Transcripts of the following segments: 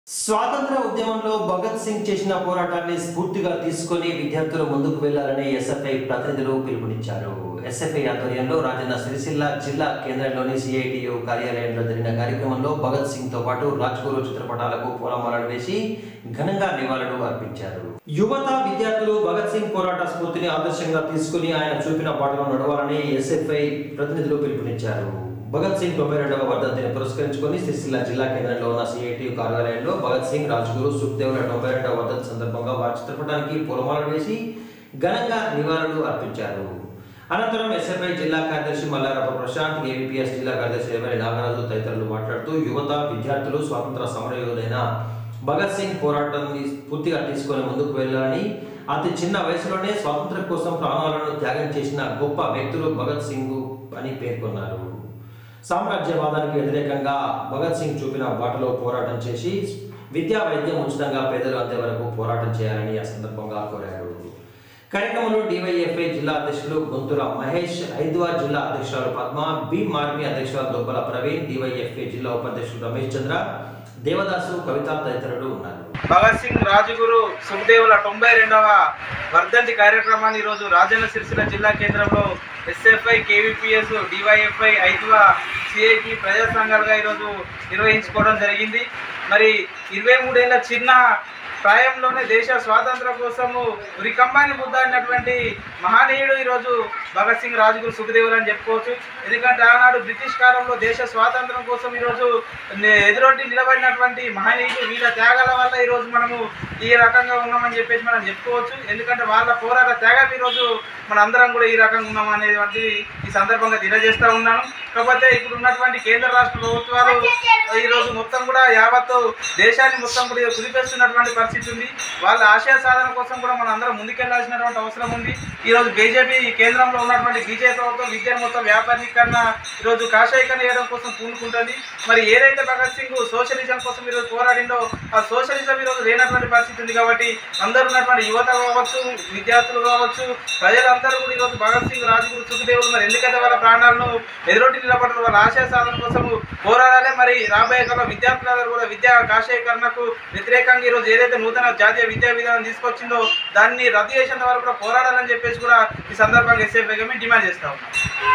స్వాతంత్ర ఉద్యమంలో భగత్ సింగ్ చేసిన పోరాటాన్ని స్ఫూర్తిగా తీసుకొని విద్యార్థులు ముందుకు వెళ్లాలని ఎస్ఎఫ్ఐ ప్రతినిధులు పిలుపునిచ్చారు ఎస్ఎఫ్ఐ ఆధ్వర్యంలో రాజన్న సిరిసిల్ల జిల్లా కేంద్రంలోని సిఐటియు కార్యాలయంలో జరిగిన కార్యక్రమంలో భగత్ సింగ్ తో పాటు రాజ్గురు చిత్రపటాలకు పూలమాలలు వేసి ఘనంగా నివాళులు అర్పించారు యువత విద్యార్థులు భగత్ సింగ్ పోరాట స్ఫూర్తిని ఆదర్శంగా తీసుకుని ఆయన చూపిన బాటలో నడవాలని ఎస్ఎఫ్ఐ ప్రతినిధులు పిలుపునిచ్చారు భగత్ సింగ్ తొంభై రెండవ వర్ధంతిని పురస్కరించుకొని సిరిసిల్ల జిల్లా కేంద్రంలో ఉన్న సిఐటి కార్యాలయంలో భగత్ సింగ్ రాజ్గురు సుఖ్దేవుల తొంభై రెండవ వర్ధంతి సందర్భంగా వారి చిత్రపటానికి పూలమాలలు వేసి ఘనంగా నివాళులు అర్పించారు అనంతరం ఎస్ఎఫ్ఐ జిల్లా కార్యదర్శి మల్లారప్ప ప్రశాంత్ ఏబిపిఎస్ జిల్లా కార్యదర్శి ఎవరి నాగరాజు తదితరులు మాట్లాడుతూ యువత విద్యార్థులు స్వాతంత్ర సమరయోధులైన భగత్ సింగ్ పోరాటాన్ని పూర్తిగా తీసుకొని ముందుకు వెళ్ళాలని అతి చిన్న వయసులోనే స్వాతంత్రం కోసం ప్రాణాలను త్యాగం చేసిన గొప్ప వ్యక్తులు భగత్ సింగ్ అని పేర్కొన్నారు సామ్రాజ్యవాదానికి వ్యతిరేకంగా భగత్ సింగ్ చూపిన బాటలో పోరాటం చేసి విద్యా వైద్యం ఉచితంగా పేదలు అందే వరకు పోరాటం చేయాలని ఆ సందర్భంగా కోరారు కార్యక్రమంలో డివైఎఫ్ఐ జిల్లా అధ్యక్షులు గొంతుల మహేష్ హైదరాబాద్ జిల్లా అధ్యక్షురాలు పద్మ బి మార్మి అధ్యక్షురాలు దొబ్బల ప్రవీణ్ డివైఎఫ్ఐ జిల్లా ఉపాధ్యక్షుడు రమేష్ చంద్ర దేవదాసు కవిత తదితరులు ఉన్నారు భగత్ సింగ్ రాజుగురు సుఖదేవుల తొంభై రెండవ వర్ధంతి కార్యక్రమాన్ని ఈరోజు రాజన్న సిరిసిల్ల జిల్లా కేంద్రంలో ఎస్ఎఫ్ఐ కేవీపీఎస్ డివైఎఫ్ఐ ఐదువ సిఐటి ప్రజా సంఘాలుగా ఈరోజు నిర్వహించుకోవడం జరిగింది మరి ఇరవై మూడేళ్ల చిన్న ప్రాయంలోనే దేశ స్వాతంత్రం కోసము ఉరికంబాన్ని ముద్దాడినటువంటి మహనీయుడు ఈరోజు భగత్ సింగ్ రాజుగురు సుఖదేవులు అని చెప్పుకోవచ్చు ఎందుకంటే ఆనాడు బ్రిటిష్ కాలంలో దేశ స్వాతంత్రం కోసం ఈరోజు నే- ఎదురొడ్డి నిలబడినటువంటి మహనీయుడు వీళ్ళ త్యాగాల వల్ల ఈరోజు మనము ఈ రకంగా ఉన్నామని చెప్పేసి మనం చెప్పుకోవచ్చు ఎందుకంటే వాళ్ళ పోరాట త్యాగం ఈరోజు మన అందరం కూడా ఈ రకంగా ఉన్నాం అనేటువంటి ఈ సందర్భంగా తెలియజేస్తూ ఉన్నాను కాకపోతే ఇప్పుడు ఉన్నటువంటి కేంద్ర రాష్ట్ర ప్రభుత్వాలు ఈరోజు మొత్తం కూడా యావత్తు దేశాన్ని మొత్తం కూడా కుదిపేస్తున్నటువంటి పరిస్థితి ఉంది వాళ్ళ ఆశయ సాధన కోసం కూడా మనం అందరం ముందుకెళ్లాల్సినటువంటి అవసరం ఉంది ఈరోజు బీజేపీ కేంద్రంలో ఉన్నటువంటి బీజేపీ ప్రభుత్వం విద్యను మొత్తం వ్యాపారీకరణ ఈరోజు కాషాయీకరణ చేయడం కోసం పూనుకుంటుంది మరి ఏదైతే భగత్ సింగ్ సోషలిజం కోసం ఈరోజు పోరాడిందో ఆ సోషలిజం ఈరోజు లేనటువంటి పరిస్థితి ఉంది కాబట్టి అందరూ ఉన్నటువంటి యువత కావచ్చు విద్యార్థులు కావచ్చు ప్రజలందరూ కూడా ఈరోజు భగత్ సింగ్ రాజగురు సుఖదేవులు మరి ఎందుకంటే వాళ్ళ ప్రాణాలను ఎదురొట్టి నిలబడరు వాళ్ళ ఆశయ సాధన కోసం పోరాడాలి మరి రాబోయే కాలంలో విద్యార్థులందరూ కూడా విద్యా కాషాయీకరణకు వ్యతిరేకంగా ఈరోజు ఏదైతే నూతన జాతీయ విద్యా విధానం తీసుకొచ్చిందో దాన్ని రద్దు చేసేంత వరకు కూడా పోరాడాలని చెప్పేసి కూడా ఈ సందర్భంగా ఎస్ఏపీగా మేము డిమాండ్ చేస్తా ఉన్నాం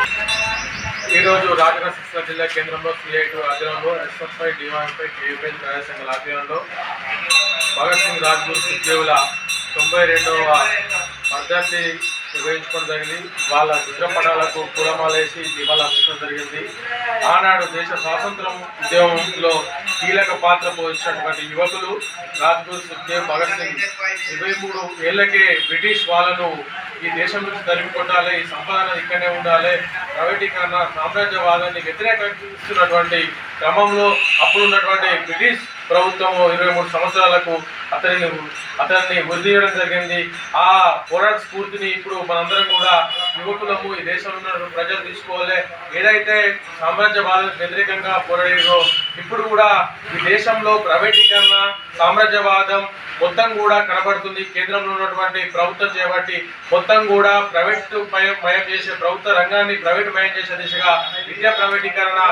ఈరోజు రాజన్న సిరిసిల్ల జిల్లా కేంద్రంలో సిఐటి ఆధ్వర్యంలో ఎస్ఎఫ్ఐ డివైఎఫ్ఐ కేవీపీ కార్య సంఘాల ఆధ్వర్యంలో భగత్ సింగ్ రాజ్గురు సుఖదేవుల తొంభై రెండవ వర్ధంతి నిర్వహించుకోవడం జరిగింది వాళ్ళ చిత్రపటాలకు పూలమాలేసి దివాళ అర్పించడం జరిగింది ఆనాడు దేశ స్వాతంత్రం ఉద్యమంలో కీలక పాత్ర పోషించినటువంటి యువకులు రాజ్గురు సుఖ్దేవ్ భగత్ సింగ్ ఇరవై మూడు ఏళ్లకే బ్రిటిష్ వాళ్ళను ఈ దేశం నుంచి తరిమి కొట్టాలి ఈ సంపాదన ఇక్కడనే ఉండాలి ప్రైవేటీకరణ సామ్రాజ్యవాదాన్ని వ్యతిరేకిస్తున్నటువంటి క్రమంలో అప్పుడు ఉన్నటువంటి బ్రిటిష్ ప్రభుత్వం ఇరవై మూడు సంవత్సరాలకు అతనిని అతన్ని ఉరిదీయడం జరిగింది ఆ పోరాట స్ఫూర్తిని ఇప్పుడు మనందరం కూడా యువకులము ఈ దేశంలో ఉన్న ప్రజలు తీసుకోవాలి ఏదైతే సామ్రాజ్యవాదానికి వ్యతిరేకంగా పోరాడారో ఇప్పుడు కూడా ఈ దేశంలో ప్రైవేటీకరణ సామ్రాజ్యవాదం మొత్తం కూడా కనబడుతుంది కేంద్రంలో ఉన్నటువంటి ప్రభుత్వం చేపట్టి మొత్తం కూడా ప్రైవేట్ మయం మయం చేసే ప్రభుత్వ రంగాన్ని ప్రైవేట్ మయం చేసే దిశగా విద్యా ప్రైవేటీకరణ